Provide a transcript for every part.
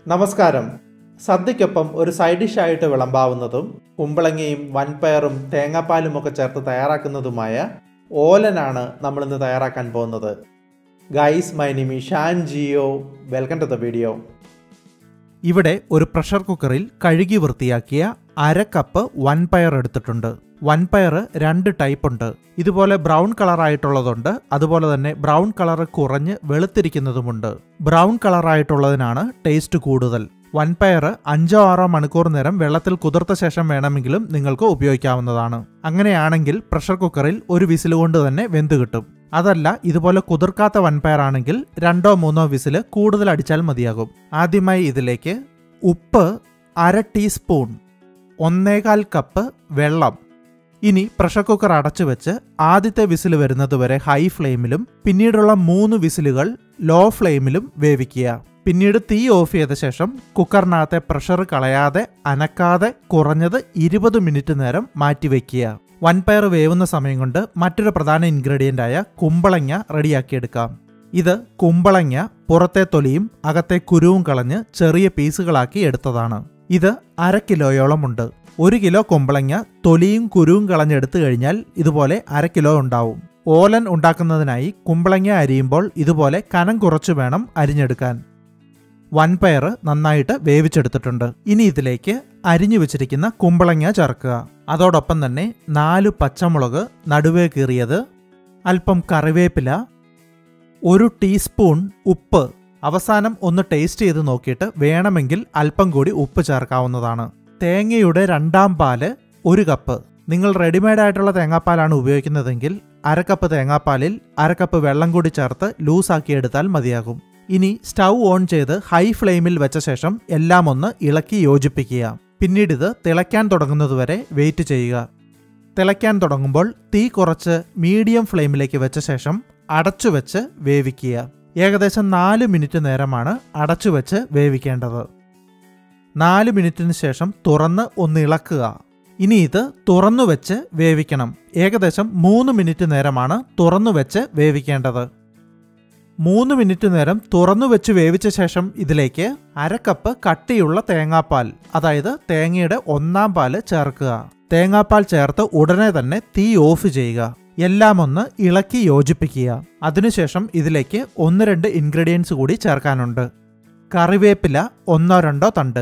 നമസ്കാരം സദ്യക്കൊപ്പം ഒരു സൈഡ് ഡിഷായിട്ട് വിളമ്പാവുന്നതും കുമ്പളങ്ങയും വൻപയറും തേങ്ങാപ്പാലും ഒക്കെ ചേർത്ത് തയ്യാറാക്കുന്നതുമായ ഓലനാണ് നമ്മൾ ഇന്ന് തയ്യാറാക്കാൻ പോകുന്നത് guys my name is Shaan Geo welcome to the video ഇവിടെ ഒരു പ്രഷർ കുക്കറിൽ കഴുകി വൃത്തിയാക്കിയ അര കപ്പ് വൻപയർ എടുത്തിട്ടുണ്ട് വൻപയർ രണ്ട് ടൈപ്പ് ഉണ്ട് ഇതുപോലെ ബ്രൗൺ കളർ ആയിട്ടുള്ളതുണ്ട് അതുപോലെ തന്നെ ബ്രൗൺ കളർ കുറഞ്ഞ് വെളുത്തിരിക്കുന്നതുമുണ്ട് ബ്രൗൺ കളർ ആയിട്ടുള്ളതിനാണ് ടേസ്റ്റ് കൂടുതൽ വൻപയർ അഞ്ചോ ആറോ മണിക്കൂർ നേരം വെള്ളത്തിൽ കുതിർത്ത ശേഷം വേണമെങ്കിലും നിങ്ങൾക്ക് ഉപയോഗിക്കാവുന്നതാണ് അങ്ങനെയാണെങ്കിൽ പ്രഷർ കുക്കറിൽ ഒരു വിസിൽ കൊണ്ട് തന്നെ വെന്ത് കിട്ടും അതല്ല ഇതുപോലെ കുതിർക്കാത്ത വൻപയറാണെങ്കിൽ രണ്ടോ മൂന്നോ വിസിൽ കൂടുതൽ അടിച്ചാൽ മതിയാകും ആദ്യമായി ഇതിലേക്ക് ഉപ്പ് അര ടീസ്പൂൺ ഒന്നേകാൽ കപ്പ് വെള്ളം ഇനി പ്രഷർ കുക്കർ അടച്ചു വെച്ച് ആദ്യത്തെ വിസിൽ വരുന്നത് വരെ ഹൈ ഫ്ലെയിമിലും പിന്നീടുള്ള മൂന്ന് വിസിലുകൾ ലോ ഫ്ലെയിമിലും വേവിക്കുക പിന്നീട് തീ ഓഫ് ചെയ്ത ശേഷം കുക്കറിനകത്തെ പ്രഷർ കളയാതെ അനക്കാതെ കുറഞ്ഞത് ഇരുപത് മിനിറ്റ് നേരം മാറ്റിവെക്കുക വൻപയർ വേവുന്ന സമയം കൊണ്ട് മറ്റൊരു പ്രധാന ഇൻഗ്രീഡിയൻ്റ് ആയ കുമ്പളങ്ങ റെഡിയാക്കിയെടുക്കാം ഇത് കുമ്പളങ്ങ പുറത്തെ തൊലിയും അകത്തെ കുരുവും കളഞ്ഞ് ചെറിയ പീസുകളാക്കി എടുത്തതാണ് ഇത് അര കിലോയോളമുണ്ട് ഒരു കിലോ കുമ്പളങ്ങ തൊലിയും കുരുവും കളഞ്ഞെടുത്തു കഴിഞ്ഞാൽ ഇതുപോലെ അര കിലോ ഉണ്ടാവും ഓലൻ ഉണ്ടാക്കുന്നതിനായി കുമ്പളങ്ങ അരിയുമ്പോൾ ഇതുപോലെ കനം കുറച്ച് വേണം അരിഞ്ഞെടുക്കാൻ വൻപയർ നന്നായിട്ട് വേവിച്ചെടുത്തിട്ടുണ്ട് ഇനി ഇതിലേക്ക് അരിഞ്ഞു വെച്ചിരിക്കുന്ന കുമ്പളങ്ങ ചേർക്കുക അതോടൊപ്പം തന്നെ നാല് പച്ചമുളക് നടുവേ കീറിയത് അല്പം കറിവേപ്പില ഒരു ടീസ്പൂൺ ഉപ്പ് അവസാനം ഒന്ന് ടേസ്റ്റ് ചെയ്ത് നോക്കിയിട്ട് വേണമെങ്കിൽ അല്പം കൂടി ഉപ്പ് ചേർക്കാവുന്നതാണ് തേങ്ങയുടെ രണ്ടാം പാല് ഒരു കപ്പ് നിങ്ങൾ റെഡിമെയ്ഡ് ആയിട്ടുള്ള തേങ്ങാപ്പാലാണ് ഉപയോഗിക്കുന്നതെങ്കിൽ അര കപ്പ് തേങ്ങാപ്പാലിൽ അര കപ്പ് വെള്ളം കൂടി ചേർത്ത് ലൂസാക്കി എടുത്താൽ മതിയാകും ഇനി സ്റ്റൗ ഓൺ ചെയ്ത് ഹൈ ഫ്ലെയിമിൽ വെച്ച ശേഷം എല്ലാം ഒന്ന് ഇളക്കി യോജിപ്പിക്കുക പിന്നീട് ഇത് തിളയ്ക്കാൻ തുടങ്ങുന്നതുവരെ വെയിറ്റ് ചെയ്യുക തിളയ്ക്കാൻ തുടങ്ങുമ്പോൾ തീ കുറച്ച് മീഡിയം ഫ്ലെയിമിലേക്ക് വെച്ച ശേഷം അടച്ചു വെച്ച് വേവിക്കുക ഏകദേശം നാല് മിനിറ്റ് നേരമാണ് അടച്ചു വെച്ച് വേവിക്കേണ്ടത് നാല് മിനിറ്റിന് ശേഷം തുറന്ന് ഒന്ന് ഇളക്കുക ഇനി ഇത് തുറന്നു വെച്ച് വേവിക്കണം ഏകദേശം മൂന്ന് മിനിറ്റ് നേരമാണ് തുറന്നു വെച്ച് വേവിക്കേണ്ടത് മൂന്ന് മിനിറ്റ് നേരം തുറന്നു വെച്ച് വേവിച്ച ശേഷം ഇതിലേക്ക് അര കപ്പ് കട്ടിയുള്ള തേങ്ങാപ്പാൽ അതായത് തേങ്ങയുടെ ഒന്നാം പാല് ചേർക്കുക തേങ്ങാപ്പാൽ ചേർത്ത് ഉടനെ തന്നെ തീ ഓഫ് ചെയ്യുക എല്ലാം ഒന്ന് ഇളക്കി യോജിപ്പിക്കുക അതിനുശേഷം ഇതിലേക്ക് ഒന്ന് രണ്ട് ഇൻഗ്രീഡിയൻസ് കൂടി ചേർക്കാനുണ്ട് കറിവേപ്പില ഒന്നോ രണ്ടോ തണ്ട്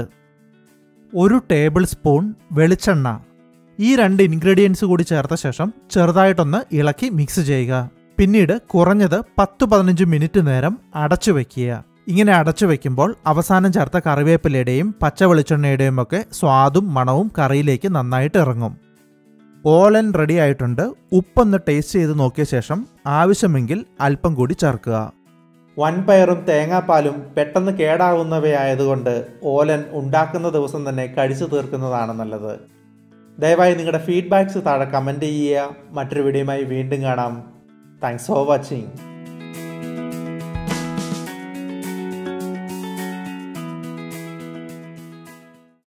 ഒരു ടേബിൾ സ്പൂൺ വെളിച്ചെണ്ണ ഈ രണ്ട് ഇൻഗ്രീഡിയൻസ് കൂടി ചേർത്ത ശേഷം ചെറുതായിട്ടൊന്ന് ഇളക്കി മിക്സ് ചെയ്യുക പിന്നീട് കുറഞ്ഞത് പത്ത് പതിനഞ്ച് മിനിറ്റ് നേരം അടച്ചു വെക്കുക ഇങ്ങനെ അടച്ചു വെക്കുമ്പോൾ അവസാനം ചേർത്ത കറിവേപ്പിലയുടെയും പച്ച വെളിച്ചെണ്ണയുടെയും ഒക്കെ സ്വാദും മണവും കറിയിലേക്ക് നന്നായിട്ട് ഇറങ്ങും ഓലൻ റെഡി ആയിട്ടുണ്ട് ഉപ്പൊന്ന് ടേസ്റ്റ് ചെയ്ത് നോക്കിയ ശേഷം ആവശ്യമെങ്കിൽ അല്പം കൂടി ചേർക്കുക വൻപയറും തേങ്ങാപ്പാലും പെട്ടെന്ന് കേടാവുന്നവയായതുകൊണ്ട് ഓലൻ ഉണ്ടാക്കുന്ന ദിവസം തന്നെ കഴിച്ചു തീർക്കുന്നതാണ് നല്ലത് ദയവായി നിങ്ങളുടെ ഫീഡ്ബാക്ക്സ് താഴെ കമൻറ്റ് ചെയ്യുക മറ്റൊരു വീഡിയോയുമായി വീണ്ടും കാണാം താങ്ക്സ് ഫോർ വാച്ചിങ്